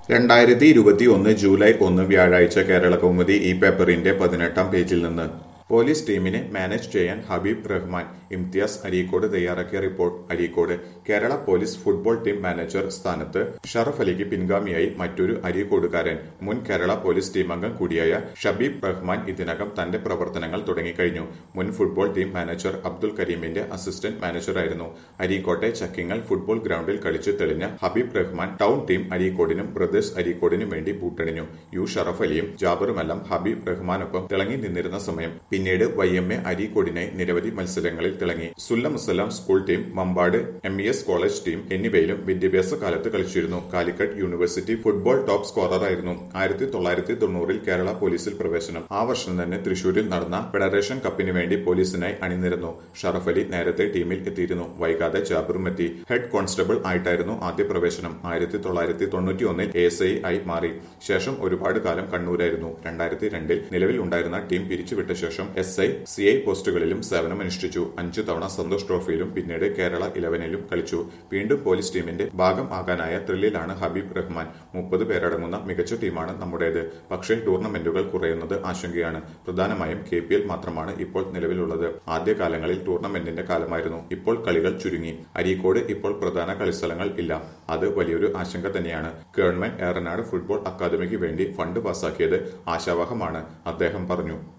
രണ്ടായിരത്തി ഇരുപത്തി ഒന്ന് ജൂലൈ ഒന്ന് വ്യാഴാഴ്ച കേരള കൗമുദി ഈ പേപ്പറിന്റെ പതിനെട്ടാം പേജിൽ നിന്ന് പോലീസ് ടീമിനെ മാനേജ് ചെയ്യാൻ ഹബീബ് റഹ്മാൻ ഇംതിയാസ് അരീക്കോട് തയ്യാറാക്കിയ report Areekode Kerala police football team manager സ്ഥാനത്ത് ഷറഫ് അലിക്ക് പിൻഗാമിയായി മറ്റൊരു അരീക്കോടുകാരൻ മുൻ കേരള പോലീസ് ടീം അംഗം കൂടിയായ ഷബീബ് റഹ്മാൻ ഇതിനകം തന്റെ പ്രവർത്തനങ്ങൾ തുടങ്ങിക്കഴിഞ്ഞു മുൻ ഫുട്ബോൾ ടീം മാനേജർ അബ്ദുൽ കരീമിന്റെ അസിസ്റ്റന്റ് മാനേജറായിരുന്നു അരീക്കോട്ടെ ചക്കിങ്ങൽ ഫുട്ബോൾ ഗ്രൗണ്ടിൽ കളിച്ചു തെളിഞ്ഞ ഹബീബ് റഹ്മാൻ ടൗൺ ടീം അരീക്കോടിനും ബ്രദേഴ്സ് അരീക്കോടിനും വേണ്ടി കൂട്ടണിഞ്ഞു യു ഷറഫ് അലിയും ജാബറുമെല്ലാം ഹബീബ് റഹ്മാനൊപ്പം തിളങ്ങി നിന്നിരുന്ന സമയം പിന്നീട് വൈ എം എ അരീക്കോടിനായി നിരവധി മത്സരങ്ങളിൽ തിളങ്ങി Sullamussalam school team Mampad M E S college team എന്നിവയിലും വിദ്യാഭ്യാസ കാലത്ത് കളിച്ചിരുന്നു കാലിക്കറ്റ് യൂണിവേഴ്സിറ്റി ഫുട്ബോൾ ടോപ്പ് സ്കോററായിരുന്നു ആയിരത്തി തൊള്ളായിരത്തി തൊണ്ണൂറിൽ കേരള പോലീസിൽ പ്രവേശനം ആ വർഷം തന്നെ തൃശൂരിൽ നടന്ന ഫെഡറേഷൻ കപ്പിന് വേണ്ടി പോലീസിനായി അണിനിരന്നു ഷറഫ് അലി നേരത്തെ ടീമിൽ എത്തിയിരുന്നു വൈകാതെ ജാബറും എത്തി ഹെഡ് കോൺസ്റ്റബിൾ ആയിട്ടായിരുന്നു ആദ്യ പ്രവേശനം ആയിരത്തി തൊള്ളായിരത്തി തൊണ്ണൂറ്റി ഒന്നിൽ എസ് ഐ ആയി മാറി ശേഷം ഒരുപാട് കാലം കണ്ണൂരായിരുന്നു രണ്ടായിരത്തി രണ്ടിൽ നിലവിൽ ഉണ്ടായിരുന്ന ടീം പിരിച്ചുവിട്ട ശേഷം എസ് ഐ സി ഐ പോസ്റ്റുകളിലും സേവനമനുഷ്ഠിച്ചു അഞ്ചു തവണ സന്തോഷ് ട്രോഫിയിലും പിന്നീട് കേരള ഇലവനിലും കളിച്ചു വീണ്ടും പോലീസ് ടീമിന്റെ ഭാഗം ആകാനായ ത്രില്ലിലാണ് ഹബീബ് റഹ്മാൻ മുപ്പത് പേരടങ്ങുന്ന മികച്ച ടീമാണ് നമ്മുടേത് പക്ഷേ ടൂർണമെന്റുകൾ കുറയുന്നത് ആശങ്കയാണ് പ്രധാനമായും കെ പി എൽ മാത്രമാണ് ഇപ്പോൾ നിലവിലുള്ളത് ആദ്യകാലങ്ങളിൽ ടൂർണമെന്റിന്റെ കാലമായിരുന്നു ഇപ്പോൾ കളികൾ ചുരുങ്ങി അരീക്കോട് ഇപ്പോൾ പ്രധാന കളിസ്ഥലങ്ങൾ ഇല്ല അത് വലിയൊരു ആശങ്ക തന്നെയാണ് ഗവൺമെന്റ് ഏറനാട് ഫുട്ബോൾ അക്കാദമിക്ക് വേണ്ടി ഫണ്ട് പാസാക്കിയത് ആശാവഹമാണ് അദ്ദേഹം പറഞ്ഞു